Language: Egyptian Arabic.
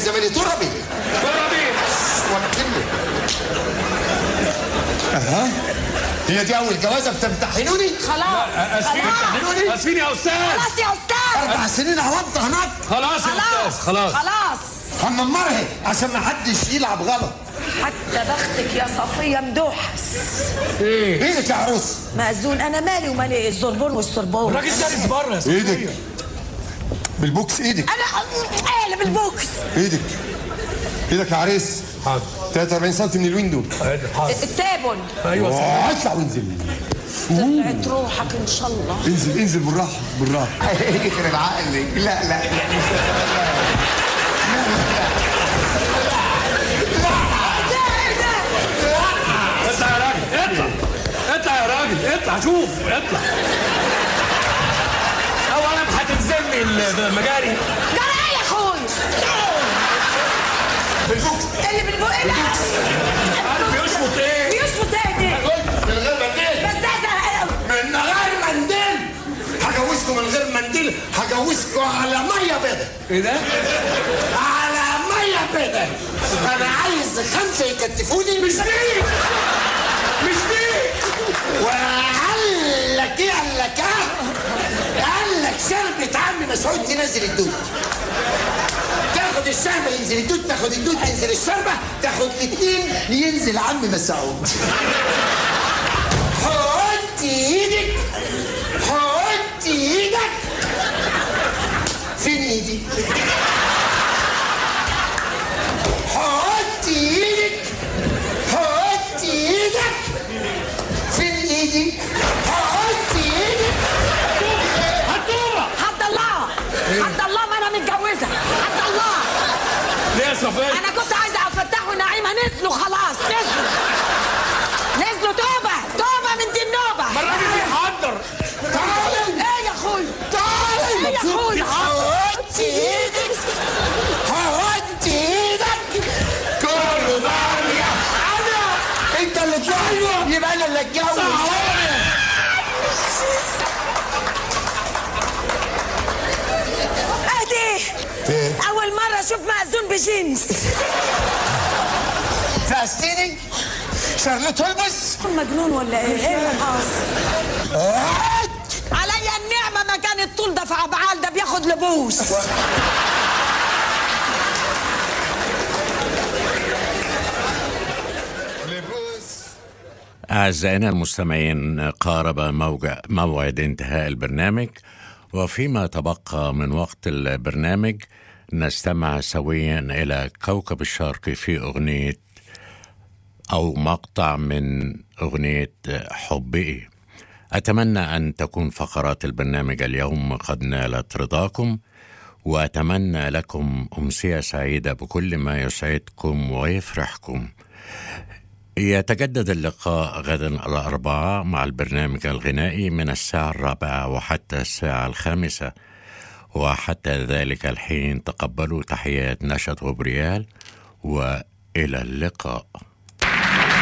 زماني تربي تربي وكلني اها هي دي اول جوازه بتمتحنوني خلاص اسفين خلاص اسفين يا استاذ خلاص يا استاذ اربع سنين عوضت هناك خلاص يا خلاص استاذ خلاص خلاص اما مرهق عشان ما حدش يلعب غلط حتى بختك يا صفية مدوحس ايدك يا عروس مأذون أنا مالي ومالي الزربون والسربون الراجل دارس بره يا ايدك بالبوكس ايدك أنا قالب البوكس ايدك ايدك يا عريس حاضر 43 سم من الويندو حاضر التابون ايوه أوه، اطلع وانزل طلعت روحك إن شاء الله انزل انزل بالراحه بالراحه يخرب عقلك لا لا اطلع يا راجل اطلع اطلع يا راجل اطلع شوف اطلع اولا هتنزلني المجاري جرى إيه يا أخوي بالبوكس اللي بالبوكس إيه ده؟ عارف يشفط ايه بيشفط إيه دي من غير منديل بس ده زهق من غير منديل هجوزكم من غير منديل هجوزكم على ميه بيضاء ايه ده على ميه بيضاء انا عايز خمسه يكتفوني مش ليك مش ليك وقال لك ايه قال لك اه قال لك شربة عم مسعود تنزل الدود تاخد الشربة ينزل الدود تاخد الدود تنزل الشربة تاخد الاثنين ينزل عم مسعود حط ايدك حط ايدك فين ايدي حط ايدك حط ايدك فين ايدي حط ايدك هتوبه حد الله حد الله ما أنا متجوزة حد الله ليه يا صفيه أنا كنت عايزة أفتح ونعيمة نزلوا خلاص نزلوا نزلوا توبة توبة من دي النوبة ما الراجل بيحضر تعالي إيه يا أخوي تعالي إيه يا أخوي حط ايدك حط ايدك كله ضرب انا انت اللي طلعت يبقى انا اللي اتجوز اهدي اول مره اشوف مأذون بجينز فاستيني شارلوت هولمز مجنون ولا ايه ايه اللي حاصل عليا النعمه ما كان الطول ده في عبعال ده بياخد لبوس أعزائنا المستمعين قارب موجع موعد انتهاء البرنامج وفيما تبقى من وقت البرنامج نستمع سويا إلى كوكب الشرق في أغنية أو مقطع من أغنية حبي أتمنى أن تكون فقرات البرنامج اليوم قد نالت رضاكم وأتمنى لكم أمسية سعيدة بكل ما يسعدكم ويفرحكم يتجدد اللقاء غدا الأربعاء مع البرنامج الغنائي من الساعة الرابعة وحتى الساعة الخامسة وحتى ذلك الحين تقبلوا تحيات نشط وبريال وإلى اللقاء